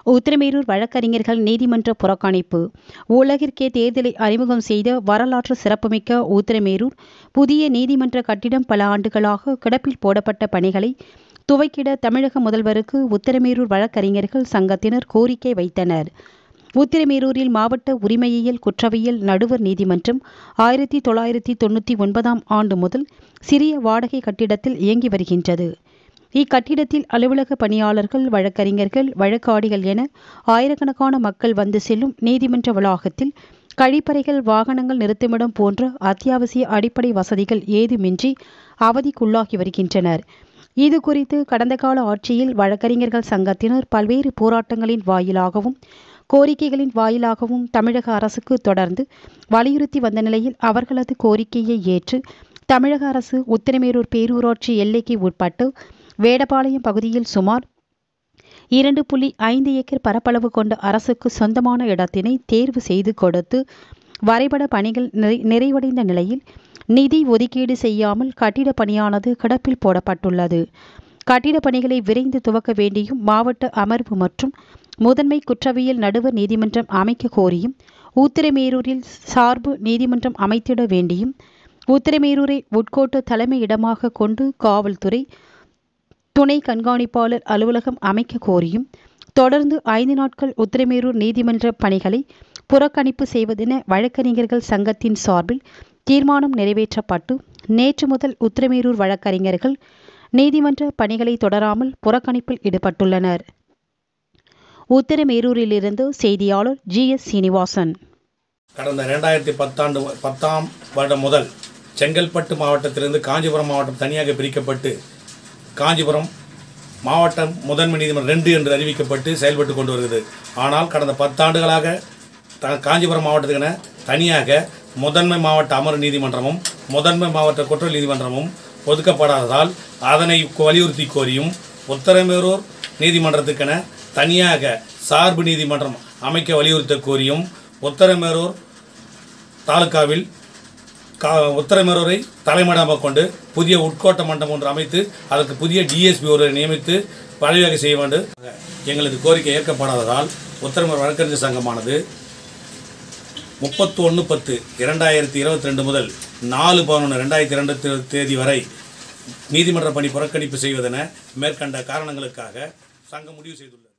உத்திரமேரூர் வழக்கறிஞர்கள் நீதிமன்ற புறக்கணிப்பு உலகிற்கே தேர்தலை அறிமுகம் செய்த வரலாற்று சிறப்புமிக்க உத்திரமேரூர் புதிய நீதிமன்ற கட்டிடம் பல ஆண்டுகளாக கிடப்பில் போடப்பட்ட பணிகளை துவக்கிட தமிழக முதல்வருக்கு உத்திரமேரூர் வழக்கறிஞர்கள் சங்கத்தினர் கோரிக்கை வைத்தனர் உத்திரமேரூரில் மாவட்ட உரிமையியல் குற்றவியல் நடுவர் நீதிமன்றம் ஆயிரத்தி தொள்ளாயிரத்தி தொண்ணூற்றி ஒன்பதாம் ஆண்டு முதல் சிறிய வாடகை கட்டிடத்தில் இயங்கி வருகின்றது இக்கட்டிடத்தில் அலுவலக பணியாளர்கள் வழக்கறிஞர்கள் வழக்காடிகள் என ஆயிரக்கணக்கான மக்கள் வந்து செல்லும் நீதிமன்ற வளாகத்தில் கழிப்பறைகள் வாகனங்கள் நிறுத்துமிடம் போன்ற அத்தியாவசிய அடிப்படை வசதிகள் ஏதுமின்றி அவதிக்குள்ளாகி வருகின்றனர் இது குறித்து கடந்த கால ஆட்சியில் வழக்கறிஞர்கள் சங்கத்தினர் பல்வேறு போராட்டங்களின் வாயிலாகவும் கோரிக்கைகளின் வாயிலாகவும் தமிழக அரசுக்கு தொடர்ந்து வலியுறுத்தி வந்த நிலையில் அவர்களது கோரிக்கையை ஏற்று தமிழக அரசு உத்திரமேரூர் பேரூராட்சி எல்லைக்கு உட்பட்டு வேடபாளையம் பகுதியில் சுமார் இரண்டு புள்ளி ஐந்து ஏக்கர் பரப்பளவு கொண்ட அரசுக்கு சொந்தமான இடத்தினை தேர்வு செய்து கொடுத்து வரைபட பணிகள் நிறை- நிறைவடைந்த நிலையில் நிதி ஒதுக்கீடு செய்யாமல் கட்டிட பணியானது கிடப்பில் போடப்பட்டுள்ளது கட்டிட பணிகளை விரைந்து துவக்க வேண்டியும் மாவட்ட அமர்வு மற்றும் முதன்மை குற்றவியல் நடுவர் நீதிமன்றம் அமைக்க கோரியும் உத்திரமேரூரில் சார்பு நீதிமன்றம் அமைத்திட வேண்டியும் உத்திரமேரூரை உட்கோட்டு தலைமையிடமாக கொண்டு காவல்துறை துணை கண்காணிப்பாளர் அலுவலகம் அமைக்க கோரியும் தொடர்ந்து ஐந்து நாட்கள் உத்திரமேரூர் நீதிமன்ற பணிகளை புறக்கணிப்பு செய்வதென வழக்கறிஞர்கள் சங்கத்தின் சார்பில் தீர்மானம் நிறைவேற்றப்பட்டு நேற்று முதல் உத்திரமேரூர் வழக்கறிஞர்கள் நீதிமன்ற பணிகளை தொடராமல் புறக்கணிப்பில் ஈடுபட்டுள்ளனர் உத்திரமேரூரிலிருந்து செய்தியாளர் ஜி எஸ் சீனிவாசன் கடந்த ரெண்டாயிரத்தி பத்தாண்டு பத்தாம் வருடம் முதல் செங்கல்பட்டு மாவட்டத்திலிருந்து காஞ்சிபுரம் மாவட்டம் தனியாக பிரிக்கப்பட்டு காஞ்சிபுரம் மாவட்டம் முதன்மை நீதிமன்றம் ரெண்டு என்று அறிவிக்கப்பட்டு செயல்பட்டு கொண்டு வருகிறது ஆனால் கடந்த பத்தாண்டுகளாக த காஞ்சிபுரம் மாவட்டத்துக்கென தனியாக முதன்மை மாவட்ட அமர்வு நீதிமன்றமும் முதன்மை மாவட்ட குற்றவியல் நீதிமன்றமும் ஒதுக்கப்படாததால் அதனை வலியுறுத்தி கோரியும் உத்தரமேரூர் நீதிமன்றத்துக்கென தனியாக சார்பு நீதிமன்றம் அமைக்க வலியுறுத்த கோரியும் உத்தரமேரூர் தாலுகாவில் கா உத்தரமேரூரை தலைமையிடமாக கொண்டு புதிய உட்கோட்ட மண்டபம் ஒன்று அமைத்து அதற்கு புதிய டிஎஸ்பி ஒருவரை நியமித்து வழிவகை செய்ய வேண்டும் எங்களது கோரிக்கை ஏற்கப்படாததால் உத்தரமேரூர் வழக்கறிஞர் சங்கமானது முப்பத்தொன்று பத்து இரண்டாயிரத்தி இருபத்தி ரெண்டு முதல் நாலு பதினொன்று ரெண்டாயிரத்தி ரெண்டு தேதி வரை நீதிமன்ற பணி புறக்கணிப்பு செய்வதென மேற்கண்ட காரணங்களுக்காக சங்கம் முடிவு செய்துள்ளது